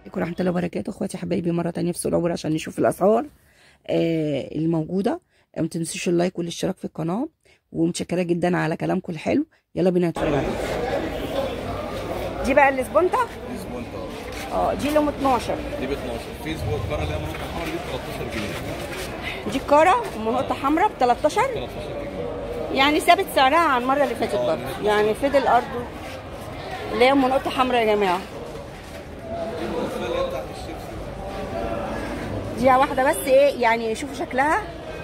عليكم ورحمه الله وبركاته اخواتي حبايبي مره تانية في سوق العبور عشان نشوف الاسعار آه الموجوده ما تنسوش اللايك والاشتراك في القناه ومتشكره جدا على كلامكم الحلو يلا بينا نتفرج عليه دي بقى الاسبونتا دي سبونتا اه دي لهم 12 دي ب 12 في سبونت بره اللي هي منطقه حمراء دي ب 13 جنيه دي الكاره ام نقطه حمراء ب 13 13 جنيه يعني ثابت سعرها عن المره اللي فاتت برضه يعني فضل ارضه اللي هي ام نقطه حمراء يا جماعه الوصفه اللي هي بتاعت الشيبسي دي واحده بس ايه يعني شوفوا شكلها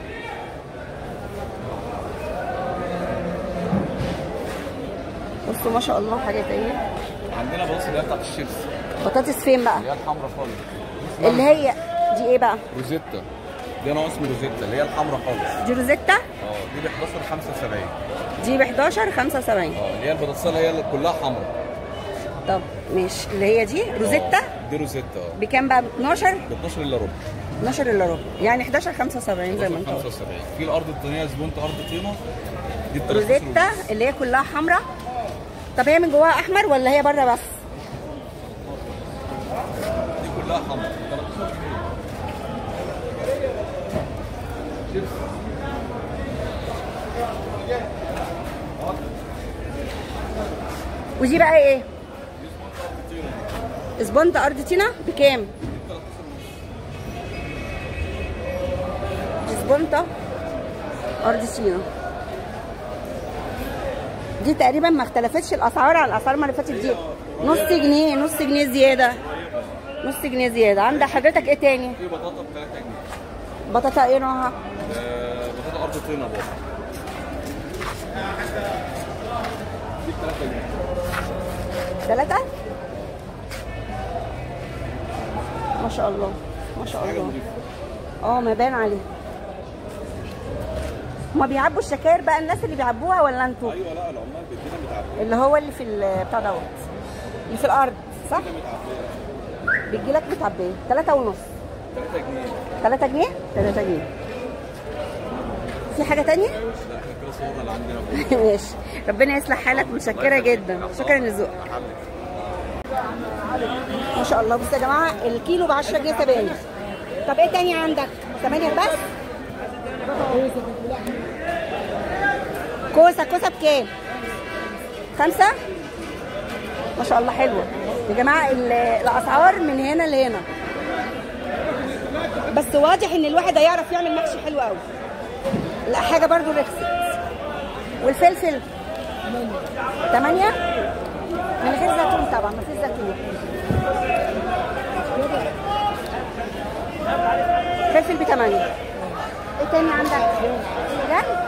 بصوا ما شاء الله حاجات ايه عندنا بص اللي هي بتاعت الشيبسي بطاطس فين بقى اللي هي الحمراء خالص اللي هي دي ايه بقى روزيتا دي نوع اسمه روزيتا اللي هي الحمراء خالص دي روزيتا اه دي ب 11 75 دي ب 11 75 اه اللي هي البطاطسه اللي هي كلها حمراء طب ماشي اللي هي دي روزيتا دي روزيتا اه بكام بقى ب 12 ب 12 الا ربع 12 الا ربع يعني 11 75 زي ما انت قلت 75 في الارض الطينيه زبونت ارض طينه دي ب 13 روزيتا اللي هي كلها حمراء طب هي من جواها احمر ولا هي بره بس دي كلها حمراء 13 جنيه ودي بقى ايه اسبونت ارض تينا بكام اسبونتا ارض تينا دي تقريبا ما اختلفتش الاسعار على الاسعار ما اللي فاتت دي نص جنيه نص جنيه زياده نص جنيه زياده عند حضرتك ايه تاني في بطاطا ب 3 جنيه بطاطا ايه نوعها آه، بطاطا ارض طينه برضه دي ب 3 جنيه ثلاثة ما شاء الله ما شاء حاجه الله نضيفه اه ما بان عليه هما بيعبوا الشكاير بقى الناس اللي بيعبوها ولا انتوا ايوه لا العمال بيدينا متعبيه اللي هو اللي في ال- بتاع دوت اللي في الارض صح متعبيه بيجي لك متعبيه ثلاثة ونص 3 جنيه 3 جنيه 3 جنيه في حاجة تانية؟ لا احنا كده صورنا اللي عندنا فوق ماشي ربنا يصلح حالك متشكرة جدا شكرا لذوقك ما شاء الله بصوا يا جماعة الكيلو ب 10 جنيه سبانخ طب ايه تاني عندك؟ سبانخ بس؟ كوسة كوسة بكام؟ خمسة؟ ما شاء الله حلوة يا جماعة ال- الأسعار من هنا لهنا بس واضح إن الواحد هيعرف يعمل محشي حلو قوي لا حاجة برضو رخصت والفلفل ثمانية من غير زيتون طبعا ما فيش زيتون فلفل بثمانية ايه تاني عندك؟ بجد؟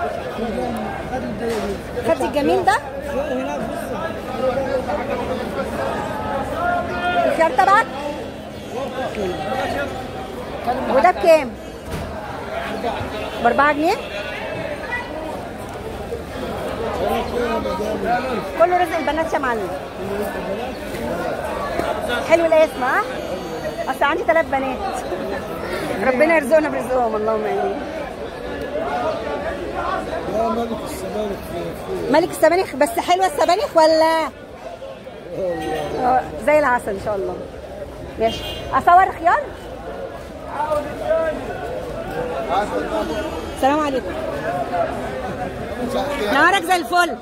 خدت الجميل ده؟ الخيار تبعك؟ وده بكام؟ بأربعة جنيه؟ كله رزق البنات يا معلم حلو الاسم ها؟ اصل عندي ثلاث بنات ربنا يرزقنا برزقهم اللهم امين يا ملك السبانخ في في ملك السبانخ بس حلوه السبانخ ولا آه، زي العسل ان شاء الله ماشي اصور خيار السلام عليكم نهارك زي الفل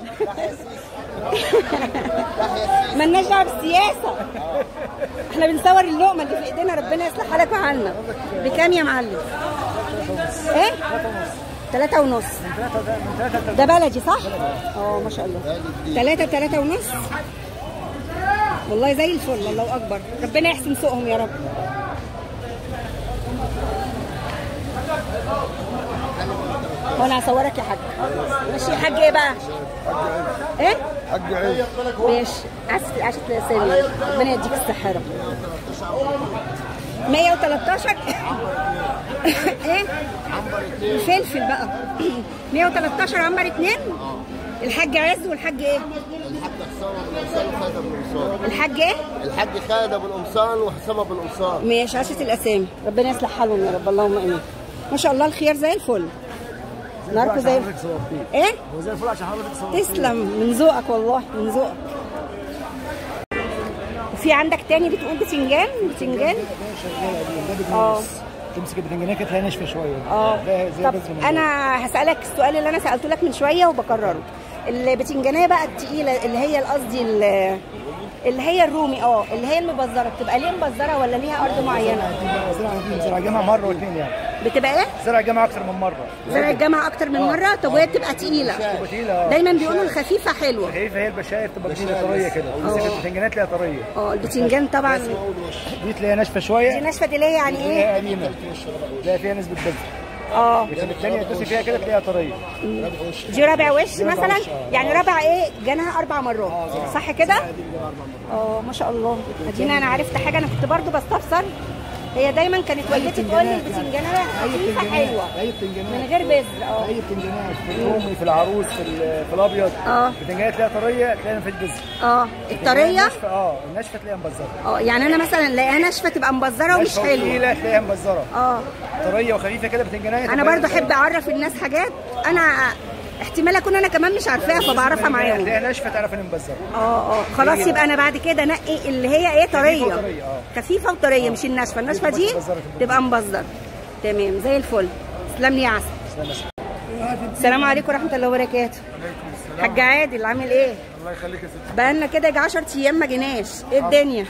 مالناش دعوه بالسياسه احنا بنصور اللقمه اللي في ايدينا ربنا يصلح حالك وعنا بكام يا معلم ايه ثلاثة ونص ده بلدي صح؟ اه ما شاء الله ثلاثة ثلاثة ونص والله زي الفل الله أكبر ربنا يحسن سوقهم يا رب وانا هصورك يا حاج ماشي يا حاج ايه بقى؟ ايه؟ حق عيش ماشي عشت عشت سامي ربنا يديك الصحة يا رب 113 ايه؟ الفلفل بقى 113 عنبر اتنين الحاج عز والحاج ايه؟ الحاج ايه؟ الحاج خالد ابو القمصان وحسام ابو القمصان ماشي عشرة الاسامي ربنا يصلح حالهم يا رب اللهم امين ما شاء الله الخيار زي الفل ناركو زي الفل ايه؟ هو زي الفل عشان حضرتك صورتيه تسلم من ذوقك والله من ذوقك في عندك تاني بتقول بتنجان بتنجان ده شغال قديم ده اه. بدون تمسك البتنجانيه كده تلاقيها ناشفه شويه اه ده زي طب بذر من انا هسالك السؤال اللي انا سالته لك من شويه وبكرره البتنجانيه بقى التقيله اللي هي قصدي ال- اللي هي الرومي اه اللي هي المبذره بتبقى ليه مبذره ولا ليها ارض معينه زرع قديم زرع جامعه مره واثنين يعني بتبقى ايه زرع جامعه اكتر من مره زرع الجامعه اكتر من مره طب وهي بتبقى تقيله تبقى تقيله اه دايما بيقولوا الخفيفه حلوه هي هي البشاير تبقى جديده طريه كده ومسك البتنجانات تلاقيها طريه اه البتنجان طبعا دي تلاقيها ناشفه دي شويه ناشفه دي اللي هي يعني ايه تلاقيها قديمه تلاقي فيها نسبه بذر اه لكن الثانيه تدوسي فيها كده تلاقيها طريه دي رابع وش رابع مثلا وش، اه. يعني رابع ايه جناها اربع مرات صح كده اه ما شاء الله ادينا انا عرفت حاجه انا كنت برضو بستفسر هي دايما كانت والدتي تقول لي البتنجانه خفيفه حلوه اي من بتنجانات غير بذر اه اي بتنجانات في الرومي في العروس في, ال- في الابيض اه. البتنجانات تلاقيها طريه تلاقيها ما فيش بذر اه الطريه الناشفه اه الناشفه تلاقيها مبذره اه يعني انا مثلا لاقيها ناشفه تبقى مبذره ومش ناشفه حلوه وتقيله تلاقيها مبذره اه طريه وخفيفه كده بتنجانيه انا تبقى برضو احب اعرف الناس حاجات انا احتمال اكون انا كمان مش عارفاها فبعرفها معاهم تلاقيها ناشفه تعرف ان مبذره اه اه خلاص يبقى انا بعد كده انقي اللي هي ايه طريه وطرية، اه. خفيفه وطريه مش الناشفه الناشفه دي مبذرة في البطن. تبقى مبذره تمام زي الفل تسلم لي يا عسل السلام عليكم ورحمه الله وبركاته حاج عادل عامل ايه الله يخليك يا ستي بقالنا كده يجي 10 ايام ما جيناش ايه الدنيا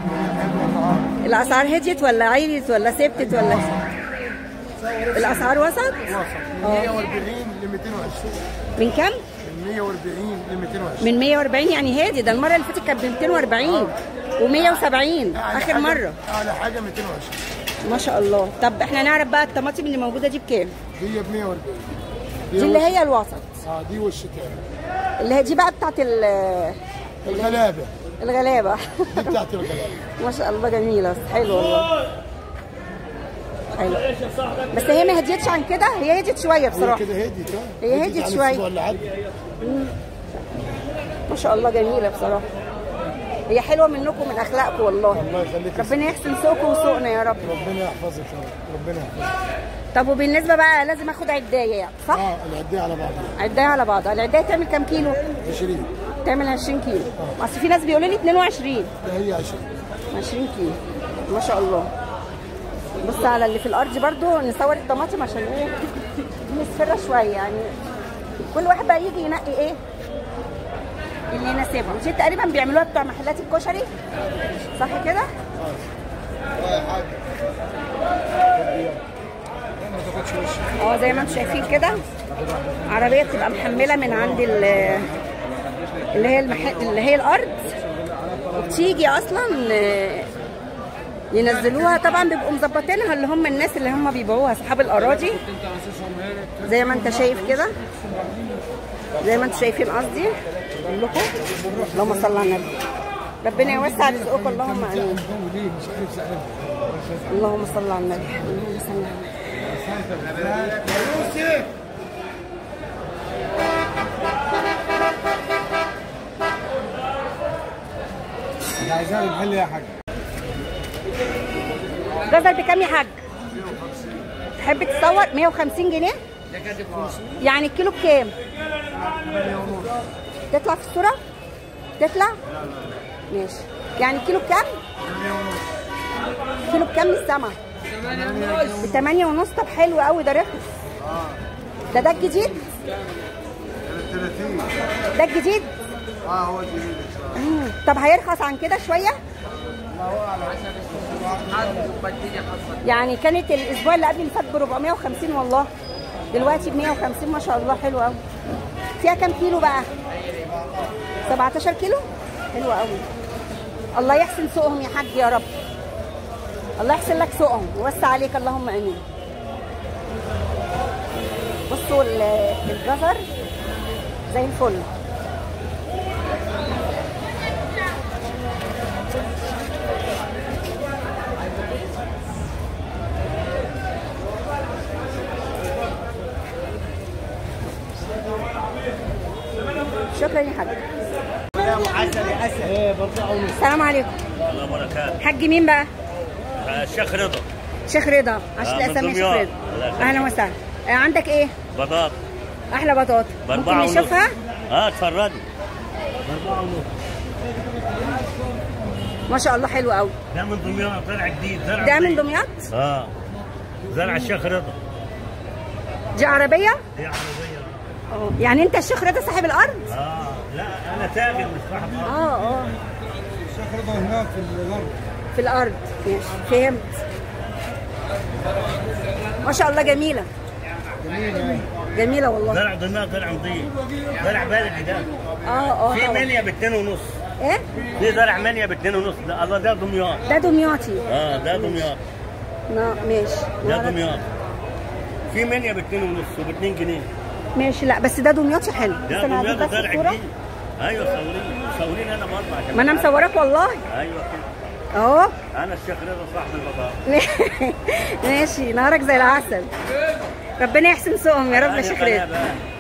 الاسعار هديت ولا عيلت ولا ثبتت ولا الاسعار وسط من 140 ل 220 من كام من 140 ل 220 من 140 يعني هادي ده المره اللي فاتت كانت ب 240 و170 اخر مره اعلى حاجه 220 ما شاء الله طب احنا نعرف بقى الطماطم اللي موجوده دي بكام دي ب 140 دي اللي هي الوسط اه دي والشتاء اللي هي دي بقى بتاعت ال- الغلابه الغلابه دي بتاعت الغلابه ما شاء الله جميله بس حلو والله حلو بس هي ما هديتش عن كده هي هديت شويه هي بصراحه كده هديت اه هي هديت عن شوية. الأسبوع اللي عدى ما شاء الله جميله بصراحه هي حلوه منكم من اخلاقكم والله الله يخليك يا ستي. ربنا يحسن سوقكم وسوقنا يا رب ربنا يحفظك يا رب ربنا يحفظك طب وبالنسبه بقى لازم اخد عدايه يعني صح اه العديه على بعضها عدايه على بعضها العدايه تعمل كام كيلو 20 تعمل 20 كيلو اصل في ناس بيقولوا لي 22 ده هي 20 20 كيلو ما شاء الله بص على اللي في الارض برضو نصور الطماطم عشان ايه دي مصفرة شويه يعني كل واحد بقى يجي ينقي ايه اللي يناسبه مش تقريبا بيعملوها بتوع محلات الكشري صح كده اه زي ما انتم شايفين كده عربيه بتبقى محمله من عند ال- اللي هي المح... اللي هي الارض وبتيجي اصلا آه، ينزلوها طبعا بيبقوا مظبطينها اللي هم الناس اللي هم بيبيعوها اصحاب الاراضي زي ما انت شايف كده زي ما انتم شايفين قصدي اقول لكم اللهم صل على النبي ربنا يوسع رزقكم اللهم امين اللهم صل على النبي اللهم صل على النبي اللي عايزاها المحل يا حاج جزر بكام يا حاج؟ تحب تصور 150 جنيه؟ يعني الكيلو بكام؟ تطلع في الصورة؟ تطلع؟ ماشي يعني الكيلو بكام؟ كيلو بكام من السما؟ ب 8 ونص طب حلو قوي ده رخص ده ده الجديد؟ ده الجديد؟ اه هو الجديد مم. طب هيرخص عن كده شويه يعني كانت الاسبوع اللي قبل اللي فات ب 450 والله دلوقتي ب 150 ما شاء الله حلو قوي فيها كام كيلو بقى 17 كيلو حلو قوي الله يحسن سوقهم يا حاج يا رب الله يحسن لك سوقهم ويوسع عليك اللهم امين بصوا ال- الجزر زي الفل شكرا يا حاج السلام عليكم الله وبركاته حاج مين بقى الشيخ رضا شيخ رضا عشان آه، من الاسامي شيخ دمياط. رضا الله يخليك. اهلا وسهلا آه، عندك ايه بطاط احلى بطاطا باربعة ممكن ونص نشوفها اه اتفرجي ما شاء الله حلو قوي ده من دمياط طلع جديد زرع ده من جديد. دمياط اه زرع الشيخ رضا دي عربيه دي عربيه اه يعني انت الشيخ رضا صاحب الارض اه لا انا تاجر مش صاحب ارض اه اه الشيخ رضا هناك في الغرب في الارض ماشي فهمت ما شاء الله جميله جميله والله زرع دمياط زرع نظيف زرع بلدي ده اه اه في طبعا منيا باتنين ونص ايه في زرع منيا باتنين ونص ده الله ده دمياط ده دمياطي اه ده دمياط لا ماشي ده لا، دمياط في منيا باتنين ونص وباتنين جنيه ماشي لا بس ده دمياطي حلو بس ده انا هجيب دمياط بس زرع الصوره جديد ايوه صوريني صوريني انا برضه عشان ما انا مصورك والله ايوه كده اهو انا الشيخ رضا صاحب البطاطا ماشي نهارك زي العسل ربنا يحسن سوقهم يا رب يا شيخ أنا رضا بقى.